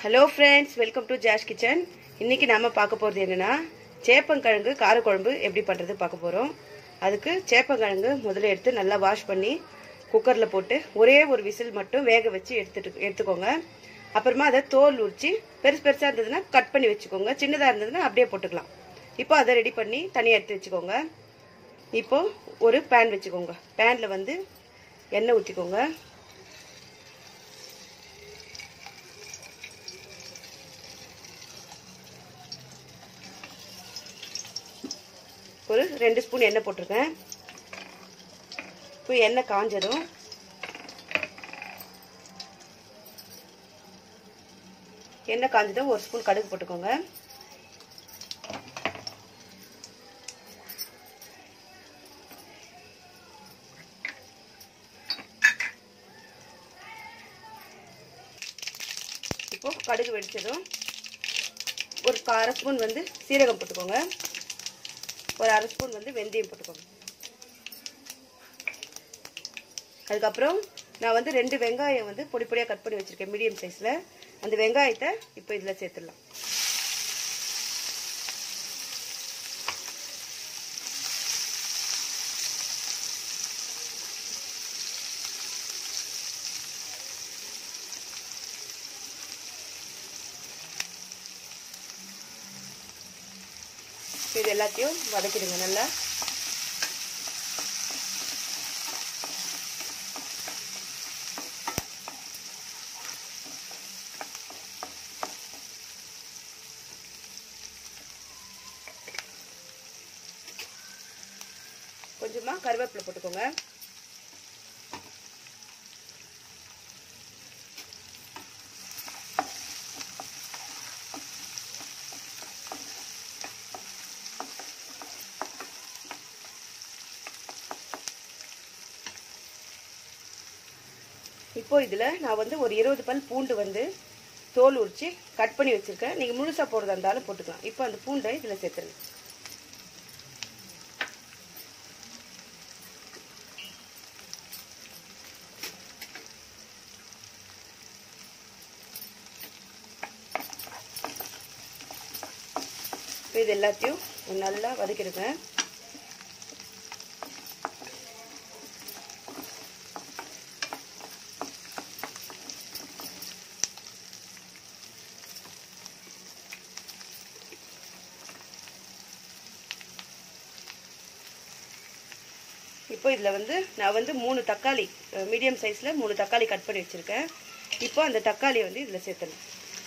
hello friends welcome to Jash kitchen இன்னைக்கு நாம பார்க்க போகிறது என்னன்னா சேப்பங்கிழங்கு காரக்குழம்பு எப்படி பண்ணுறது பார்க்க போகிறோம் அதுக்கு சேப்பங்கிழங்கு முதல்ல எடுத்து நல்லா வாஷ் பண்ணி குக்கரில் போட்டு ஒரே ஒரு விசில் மட்டும் வேக வச்சு எடுத்துட்டு எடுத்துக்கோங்க அப்புறமா அதை தோல் உரிச்சு பெருசு பெருசாக இருந்ததுன்னா கட் பண்ணி வச்சுக்கோங்க சின்னதாக இருந்ததுன்னா அப்படியே போட்டுக்கலாம் இப்போ அதை ரெடி பண்ணி தனியாக எடுத்து வச்சுக்கோங்க இப்போ ஒரு பேன் வச்சுக்கோங்க பேனில் வந்து எண்ணெய் ஊற்றிக்கோங்க ஒரு ரெண்டு ஸ்பூன் எண்ணெய் போட்டிருக்கேன் இப்போ எண்ணெய் காஞ்சதும் எண்ணெய் காஞ்சதும் ஒரு ஸ்பூன் கடுகு போட்டுக்கோங்க இப்போ கடுகு வெடிச்சதும் ஒரு அரை ஸ்பூன் வந்து சீரகம் போட்டுக்கோங்க ஒரு அரை ஸ்பூன் வந்து வெந்தயம் போட்டுக்கோங்க அதுக்கப்புறம் நான் வந்து ரெண்டு வெங்காயம் வந்து பொடி பொடியாக கட் பண்ணி வச்சுருக்கேன் மீடியம் சைஸில் அந்த வெங்காயத்தை இப்போ இதில் சேர்த்துடலாம் இது எல்லாத்தையும் வதக்கிடுங்க நல்லா கொஞ்சமா கருவேப்பிலை போட்டுக்கோங்க இப்போ இதில் நான் வந்து ஒரு இருபது பல் பூண்டு வந்து தோல் உரிச்சு கட் பண்ணி வச்சுருக்கேன் நீங்கள் முழுசாக போடுறதா இருந்தாலும் போட்டுக்கலாம் இப்போ அந்த பூண்டை இதில் சேர்த்துருங்க இது எல்லாத்தையும் நல்லா வதக்கிடுங்க இப்போ இதில் வந்து நான் வந்து மூணு தக்காளி மீடியம் சைஸில் மூணு தக்காளி கட் பண்ணி வச்சுருக்கேன் இப்போ அந்த தக்காளியை வந்து இதில் சேர்த்தணும்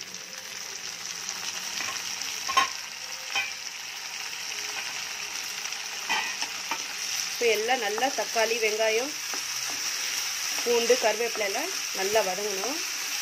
இப்போ எல்லாம் நல்லா தக்காளி வெங்காயம் பூண்டு கருவேப்பிலை எல்லாம் நல்லா வதங்கணும்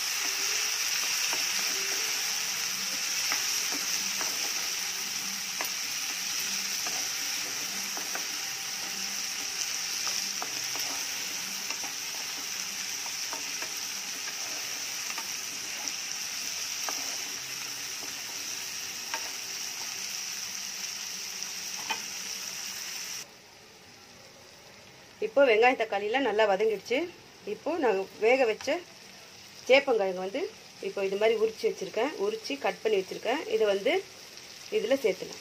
இப்போ வெங்காயம் தக்காளிலாம் நல்லா வதங்கிடுச்சு இப்போ நான் வேக வச்ச சேப்பங்கிழங்கு வந்து இப்போ இது மாதிரி உரிச்சு வச்சுருக்கேன் உரிச்சு கட் பண்ணி வச்சுருக்கேன் இதை வந்து இதில் சேர்த்துலாம்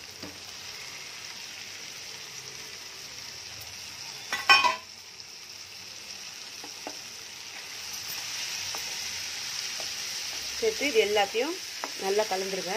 சேர்த்து இது எல்லாத்தையும் நல்லா கலந்துருங்க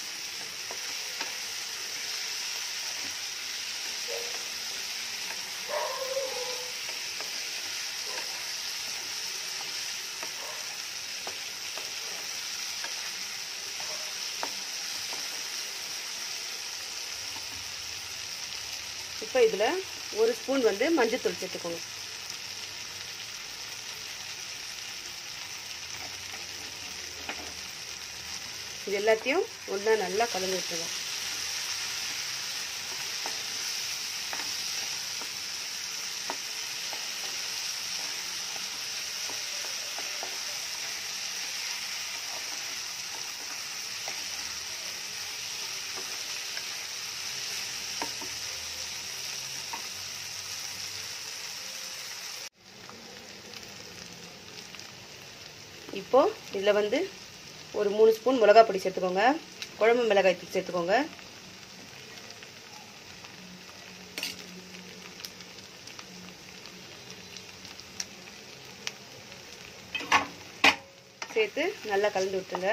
இப்போ இதில் ஒரு ஸ்பூன் வந்து மஞ்சத்தூள் சேர்த்துக்கோங்க இது எல்லாத்தையும் ஒன்றா நல்லா கலந்து விட்டுருங்க இப்போ இதில் வந்து ஒரு மூணு ஸ்பூன் மிளகாய் பொடி சேர்த்துக்கோங்க குழம்பு மிளகாய் தூள் சேர்த்துக்கோங்க சேர்த்து நல்லா கலந்து விட்டுருங்க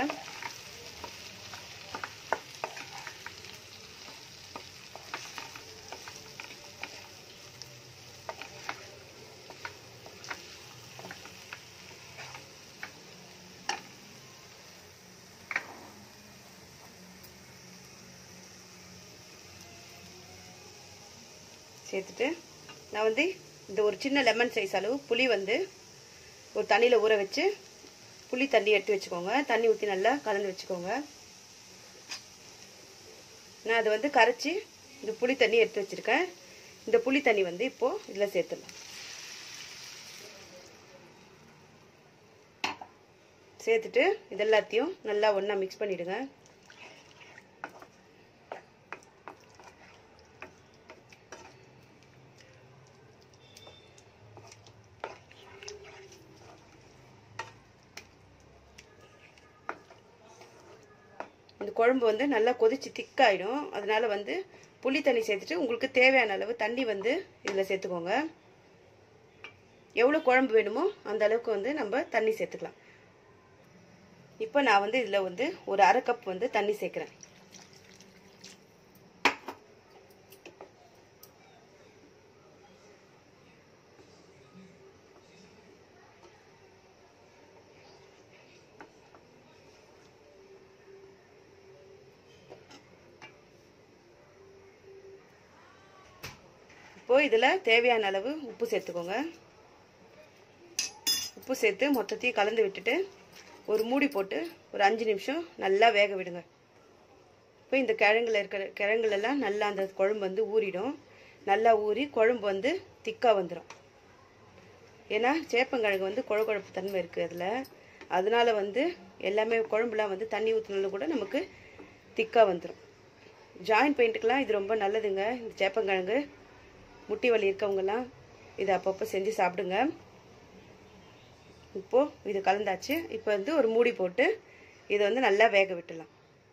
சேர்த்துட்டு நான் வந்து இந்த ஒரு சின்ன லெமன் சைஸ் அளவு புளி வந்து ஒரு தண்ணியில் ஊற வச்சு புளி தண்ணி எடுத்து வச்சுக்கோங்க தண்ணி ஊற்றி நல்லா கலந்து வச்சுக்கோங்க நான் அதை வந்து கரைச்சி இந்த புளி தண்ணி எடுத்து வச்சுருக்கேன் இந்த புளி தண்ணி வந்து இப்போது இதில் சேர்த்துடலாம் சேர்த்துட்டு இது எல்லாத்தையும் நல்லா ஒன்றா மிக்ஸ் பண்ணிவிடுங்க இந்த குழம்பு வந்து நல்லா கொதிச்சு திக்காயிடும் அதனால வந்து புளி தண்ணி சேர்த்துட்டு உங்களுக்கு தேவையான அளவு தண்ணி வந்து இதில் சேர்த்துக்கோங்க எவ்வளோ குழம்பு வேணுமோ அந்த அளவுக்கு வந்து நம்ம தண்ணி சேர்த்துக்கலாம் இப்போ நான் வந்து இதில் வந்து ஒரு அரை கப் வந்து தண்ணி சேர்க்குறேன் இப்போது இதில் தேவையான அளவு உப்பு சேர்த்துக்கோங்க உப்பு சேர்த்து மொத்தத்தையும் கலந்து விட்டுட்டு ஒரு மூடி போட்டு ஒரு அஞ்சு நிமிஷம் நல்லா வேக விடுங்க இப்போ இந்த கிழங்குல இருக்கிற கிழங்குலெல்லாம் நல்லா அந்த குழம்பு வந்து ஊறிடும் நல்லா ஊறி குழம்பு வந்து திக்காக வந்துடும் ஏன்னா சேப்பங்கிழங்கு வந்து குழ குழப்பு தன்மை இருக்குது அதில் அதனால வந்து எல்லாமே குழம்புலாம் வந்து தண்ணி ஊற்றினாலும் கூட நமக்கு திக்காக வந்துடும் ஜாயிண்ட் பெயிண்ட்டுக்கெலாம் இது ரொம்ப நல்லதுங்க இந்த சேப்பங்கிழங்கு முட்டி வலி இருக்கவங்கெல்லாம் இதை அப்பப்போ செஞ்சு சாப்பிடுங்க இப்போது இது கலந்தாச்சு இப்போ வந்து ஒரு மூடி போட்டு இதை வந்து நல்லா வேக விட்டுலாம்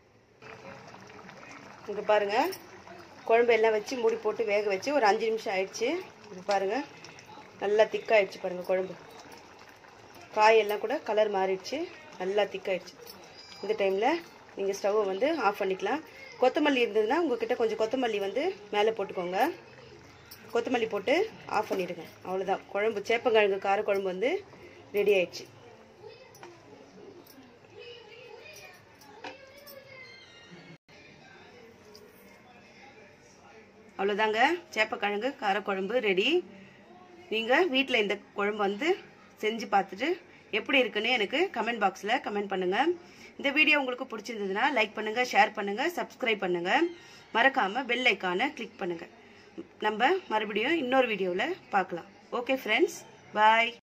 இங்கே பாருங்கள் குழம்பு எல்லாம் வச்சு மூடி போட்டு வேக வச்சு ஒரு அஞ்சு நிமிஷம் ஆயிடுச்சு இது பாருங்கள் நல்லா திக்காயிடுச்சு பாருங்கள் குழம்பு காயெல்லாம் கூட கலர் மாறிடுச்சு நல்லா திக்காயிடுச்சு இந்த டைமில் நீங்கள் ஸ்டவ்வை வந்து ஆஃப் பண்ணிக்கலாம் கொத்தமல்லி இருந்ததுன்னா உங்ககிட்ட கொஞ்சம் கொத்தமல்லி வந்து மேலே போட்டுக்கோங்க கொத்தமல்லி போட்டு ஆஃப் பண்ணிடுங்க அவ்வளோதான் குழம்பு சேப்பங்கிழங்கு காரக்குழம்பு வந்து ரெடி ஆயிடுச்சு அவ்வளோதாங்க சேப்பக்கிழங்கு காரக்குழம்பு ரெடி நீங்கள் வீட்டில் இந்த குழம்பு வந்து செஞ்சு பார்த்துட்டு எப்படி இருக்குன்னு எனக்கு கமெண்ட் பாக்ஸில் கமெண்ட் பண்ணுங்கள் இந்த வீடியோ உங்களுக்கு பிடிச்சிருந்ததுன்னா லைக் பண்ணுங்கள் ஷேர் பண்ணுங்கள் சப்ஸ்கிரைப் பண்ணுங்கள் மறக்காமல் பெல் ஐக்கானை கிளிக் பண்ணுங்கள் நம்ம மறுபடியும் இன்னொரு வீடியோவில் பார்க்கலாம் ஓகே ஃப்ரெண்ட்ஸ் பாய்